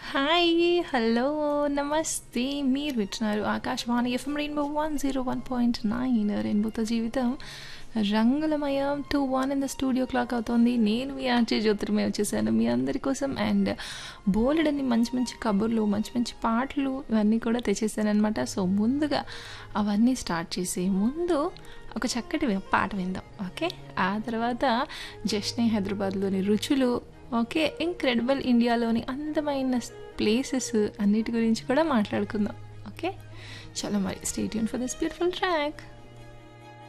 hi hello నమస్తే మీరు వింటున్నారు Akashvani FM rainbow one zero one point nine రెయిన్బోతో జీవితం రంగులమయం two one in the studio clock అవుతోంది నేను మీ ఆర్జే జ్యోతిర్మయ వచ్చేసాను మీ అందరి కోసం అండ్ బోలెడన్ని మంచి మంచి కబుర్లు మంచి మంచి పాటలు ఇవన్నీ కూడా తెచ్చేసాను అనమాట సో ముందుగా అవన్నీ స్టార్ట్ చేసే ముందు ఒక చక్కటి వి- పాట విందాం ఓకే ఆ తర్వాత జస్నే హైదరాబాద్లోని రుచులు ఓకే ఇంక్రెడిబుల్ ఇండియాలోని అందమైన ప్లేసెస్ అన్నిటి గురించి కూడా మాట్లాడుకుందాం ఓకే చలో మరి stay tuned for this beautiful track